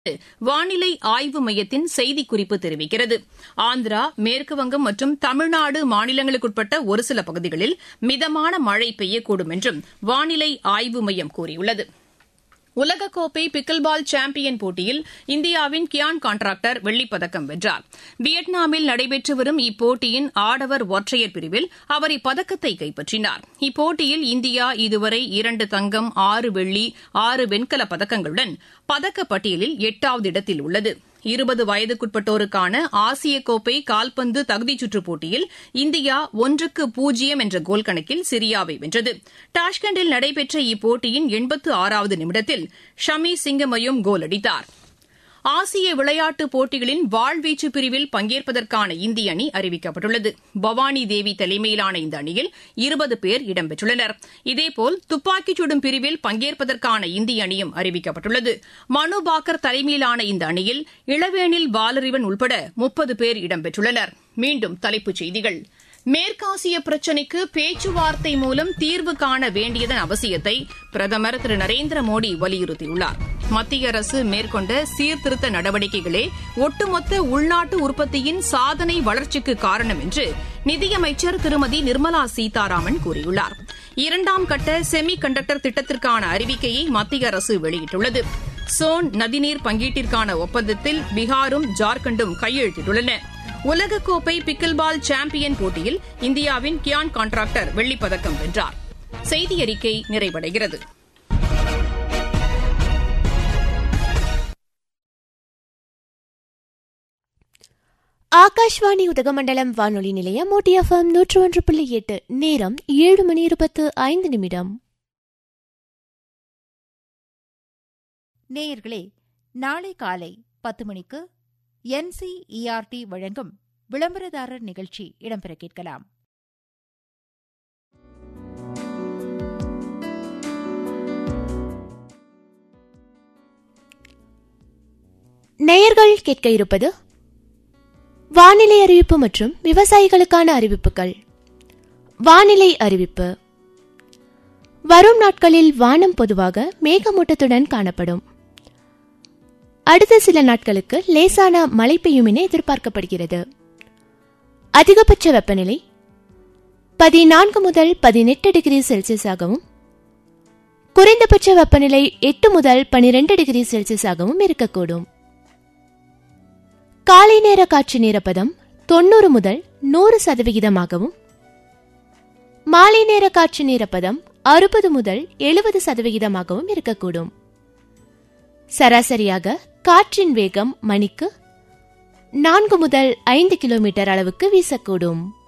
வானிலை ஆய்வு மையத்தின் செய்திக்குறிப்பு தெரிவிக்கிறது ஆந்திரா மேற்குவங்கம் மற்றும் தமிழ்நாடு மாநிலங்களுக்குட்பட்ட ஒரு சில பகுதிகளில் மிதமான மழை பெய்யக்கூடும் என்றும் வானிலை ஆய்வு மையம் கூறியுள்ளது உலகக்கோப்பை பிக்கில் பால் சாம்பியன் போட்டியில் இந்தியாவின் கியான் கான்ட்ராக்டர் வெள்ளிப்பதக்கம் வென்றார் வியட்நாமில் நடைபெற்று வரும் இப்போட்டியின் ஆடவர் ஒற்றையர் பிரிவில் அவர் இப்பதக்கத்தை கைப்பற்றினார் இப்போட்டியில் இந்தியா இதுவரை இரண்டு தங்கம் ஆறு வெள்ளி ஆறு வெண்கலப் பதக்கங்களுடன் பதக்கப்பட்டியலில் எட்டாவது இடத்தில் உள்ளது இருபது வயதுக்குட்பட்டோருக்கான ஆசிய கோப்பை கால்பந்து தகுதிச் சுற்றுப் போட்டியில் இந்தியா ஒன்றுக்கு பூஜ்ஜியம் என்ற கோல் கணக்கில் சிரியாவை வென்றது டாஷ்கண்டில் நடைபெற்ற இப்போட்டியின் எண்பத்து ஆறாவது நிமிடத்தில் ஷமி சிங்கமயும் கோல் அடித்தார் ஆசிய விளையாட்டுப் போட்டிகளின் வாழ்வீச்சு பிரிவில் பங்கேற்பதற்கான இந்திய அணி அறிவிக்கப்பட்டுள்ளது பவானி தேவி தலைமையிலான இந்த அணியில் இருபது பேர் இடம்பெற்றுள்ளனர் இதேபோல் துப்பாக்கிச் சுடும் பிரிவில் பங்கேற்பதற்கான இந்திய அணியும் அறிவிக்கப்பட்டுள்ளது மனு பாக்கர் தலைமையிலான இந்த அணியில் இளவேனில் வாலறிவன் உட்பட முப்பது பேர் இடம்பெற்றுள்ளனர் மீண்டும் தலைப்புச் செய்திகள் மேற்காசிய பிரச்சினைக்கு பேச்சுவார்த்தை மூலம் தீர்வு காண வேண்டியதன் அவசியத்தை பிரதமர் திரு நரேந்திர மோடி வலியுறுத்தியுள்ளார் மத்திய அரசு மேற்கொண்ட சீர்திருத்த நடவடிக்கைகளே ஒட்டுமொத்த உள்நாட்டு உற்பத்தியின் சாதனை வளர்ச்சிக்கு காரணம் என்று நிதியமைச்சர் திருமதி நிர்மலா சீதாராமன் கூறியுள்ளார் இரண்டாம் கட்ட செமி கண்டக்டர் திட்டத்திற்கான அறிவிக்கையை மத்திய அரசு வெளியிட்டுள்ளது சோன் நதிநீர் பங்கீட்டிற்கான ஒப்பந்தத்தில் பீகாரும் ஜார்க்கண்டும் கையெழுத்திட்டுள்ளன உலகக்கோப்பை பிக்கில்பால் சாம்பியன் போட்டியில் இந்தியாவின் கியான் கான்ட்ராக்டர் வெள்ளிப்பதக்கம் வென்றார் செய்தி அறிக்கை நிறைவடைகிறது ஆகாஷ்வாணி உதகமண்டலம் வானொலி நிலையம் ஓடிஎஃப்எம் நூற்று ஒன்று புள்ளி எட்டு நேரம் ஏழு மணி இருபத்து ஐந்து நிமிடம் நேயர்களே நாளை காலை பத்து மணிக்கு என்சிஇஆர்டி வழங்கும் விளம்பரதாரர் நிகழ்ச்சி இடம்பெற கேட்கலாம் நேயர்கள் கேட்க இருப்பது வானிலை அறிவிப்பு மற்றும் விவசாயிகளுக்கான அறிவிப்புகள் வானிலை அறிவிப்பு வரும் நாட்களில் வானம் பொதுவாக மேகமூட்டத்துடன் காணப்படும் அடுத்த சில நாட்களுக்கு லேசான மழை பெய்யும் என எதிர்பார்க்கப்படுகிறது அதிகபட்ச வெப்பநிலை பதினான்கு முதல் பதினெட்டு டிகிரி செல்சியஸாகவும் குறைந்தபட்ச வெப்பநிலை எட்டு முதல் பனிரெண்டு டிகிரி செல்சியஸாகவும் இருக்கக்கூடும் காலை நேர காற்று நீரப்பதம் தொண்ணூறு முதல் நூறு சதவிகிதமாகவும் மாலை நேர காற்று நீரப்பதம் அறுபது முதல் எழுபது சதவிகிதமாகவும் இருக்கக்கூடும் சராசரியாக காற்றின் வேகம் மணிக்கு நான்கு முதல் ஐந்து கிலோமீட்டர் அளவுக்கு வீசக்கூடும்